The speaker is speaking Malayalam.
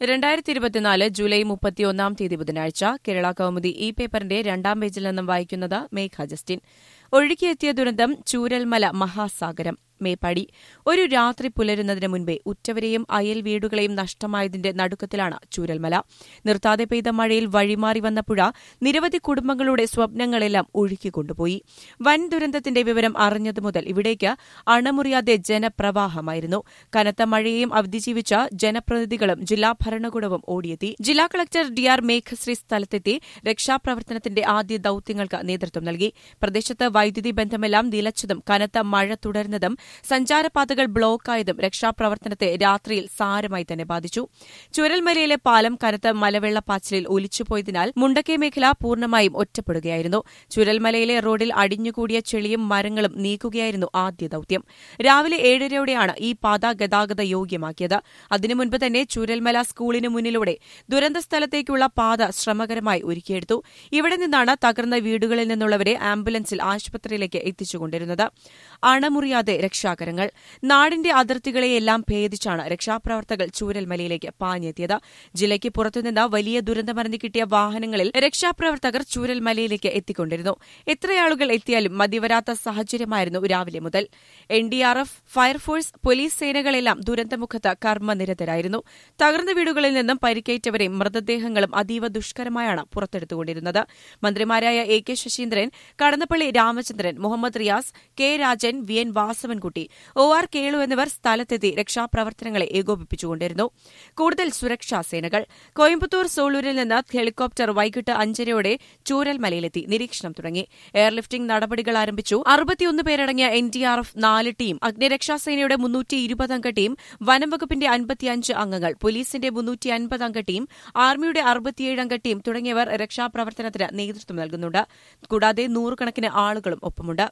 രണ്ടായിരത്തി ഇരുപത്തിനാല് ജൂലൈ മുപ്പത്തിയൊന്നാം തീയതി ബുധനാഴ്ച കേരള കൗമുദി ഈ പേപ്പറിന്റെ രണ്ടാം പേജിൽ നിന്നും വായിക്കുന്നത് മേഘ ജസ്റ്റിൻ ഒഴുകിയെത്തിയ ദുരന്തം ചൂരൽമല മഹാസാഗരം മേപ്പാടി ഒരു രാത്രി പുലരുന്നതിന് മുൻപേ ഉറ്റവരെയും അയൽ വീടുകളെയും നഷ്ടമായതിന്റെ നടുക്കത്തിലാണ് ചൂരൽമല നിർത്താതെ പെയ്ത മഴയിൽ വഴിമാറി വന്ന പുഴ നിരവധി കുടുംബങ്ങളുടെ സ്വപ്നങ്ങളെല്ലാം ഒഴുക്കിക്കൊണ്ടുപോയി വൻ ദുരന്തത്തിന്റെ വിവരം അറിഞ്ഞതു മുതൽ ഇവിടേക്ക് അണമുറിയാതെ ജനപ്രവാഹമായിരുന്നു കനത്ത മഴയെയും അതിജീവിച്ച ജനപ്രതിനിധികളും ജില്ലാ ഭരണകൂടവും ഓടിയെത്തി ജില്ലാ കളക്ടർ ഡി ആർ മേഘശ്രീ സ്ഥലത്തെത്തി രക്ഷാപ്രവർത്തനത്തിന്റെ ആദ്യ ദൌത്യങ്ങൾക്ക് നേതൃത്വം നൽകി പ്രദേശത്ത് വൈദ്യുതി ബന്ധമെല്ലാം നിലച്ചതും കനത്ത മഴ തുടർന്നതും സഞ്ചാരപാതകൾ ബ്ലോക്കായതും രക്ഷാപ്രവർത്തനത്തെ രാത്രിയിൽ സാരമായി തന്നെ ബാധിച്ചു ചുരൽമലയിലെ പാലം കനത്ത മലവെള്ളപ്പാച്ചിലിൽ ഒലിച്ചുപോയതിനാൽ മുണ്ടക്കൈ മേഖല പൂർണ്ണമായും ഒറ്റപ്പെടുകയായിരുന്നു ചുരൽമലയിലെ റോഡിൽ അടിഞ്ഞുകൂടിയ ചെളിയും മരങ്ങളും നീക്കുകയായിരുന്നു ആദ്യ ദൌത്യം രാവിലെ ഏഴരയോടെയാണ് ഈ പാത ഗതാഗത യോഗ്യമാക്കിയത് അതിനു മുൻപ് തന്നെ ചുരൽമല സ്കൂളിന് മുന്നിലൂടെ ദുരന്ത സ്ഥലത്തേക്കുള്ള പാത ശ്രമകരമായി ഒരുക്കിയെടുത്തു ഇവിടെ നിന്നാണ് തകർന്ന വീടുകളിൽ നിന്നുള്ളവരെ ആംബുലൻസിൽ ആശുപത്രിയിലേക്ക് എത്തിച്ചുകൊണ്ടിരുന്നത് അണമുറിയാതെ രക്ഷാകരങ്ങൾ നാടിന്റെ അതിർത്തികളെയെല്ലാം ഭേദിച്ചാണ് രക്ഷാപ്രവർത്തകർ ചൂരൽമലയിലേക്ക് പാഞ്ഞെത്തിയത് ജില്ലയ്ക്ക് പുറത്തുനിന്ന് വലിയ ദുരന്തമറിഞ്ഞു കിട്ടിയ വാഹനങ്ങളിൽ രക്ഷാപ്രവർത്തകർ ചൂരൽമലയിലേക്ക് എത്തിക്കൊണ്ടിരുന്നു എത്രയാളുകൾ എത്തിയാലും മതിവരാത്ത സാഹചര്യമായിരുന്നു രാവിലെ മുതൽ എൻഡിആർഎഫ് ഫയർഫോഴ്സ് പോലീസ് സേനകളെല്ലാം ദുരന്തമുഖത്ത് കർമ്മനിരതരായിരുന്നു തകർന്ന വീടുകളിൽ നിന്നും പരിക്കേറ്റവരെ മൃതദേഹങ്ങളും അതീവ ദുഷ്കരമായാണ് പുറത്തെടുത്തുകൊണ്ടിരുന്നത് മന്ത്രിമാരായ A K Saseendran Kadannappally Ramachandran Muhammad Riyas K Rajan V N Vasavankutty O R Kelu എന്നിവർ സ്ഥലത്തെത്തി രക്ഷാപ്രവർത്തനങ്ങളെ ഏകോപിപ്പിച്ചുകൊണ്ടിരുന്നു കൂടുതൽ സുരക്ഷാ സേനകൾ കോയമ്പത്തൂർ സോളൂരിൽ നിന്ന് ഹെലികോപ്റ്റർ വൈകിട്ട് അഞ്ചരയോടെ ചൂരൽമലയിലെത്തി നിരീക്ഷണം തുടങ്ങി എയർലിഫ്റ്റിംഗ് നടപടികൾ ആരംഭിച്ചു അറുപത്തിയൊന്ന് പേരടങ്ങിയ എൻഡിആർഎഫ് നാല് ടീം അഗ്നിരക്ഷാസേനയുടെ മുന്നൂറ്റി ഇരുപത് അംഗ ടീം വനംവകുപ്പിന്റെ അൻപത്തിയഞ്ച് അംഗങ്ങൾ പോലീസിന്റെ മുന്നൂറ്റി അൻപത് അംഗ ടീം ആർമിയുടെ അറുപത്തിയേഴ് അംഗ ടീം തുടങ്ങിയവർ രക്ഷാപ്രവർത്തനത്തിന് നേതൃത്വം നൽകുന്നുണ്ട് കൂടാതെ നൂറുകണക്കിന് ആളുകളും ഒപ്പമുണ്ട്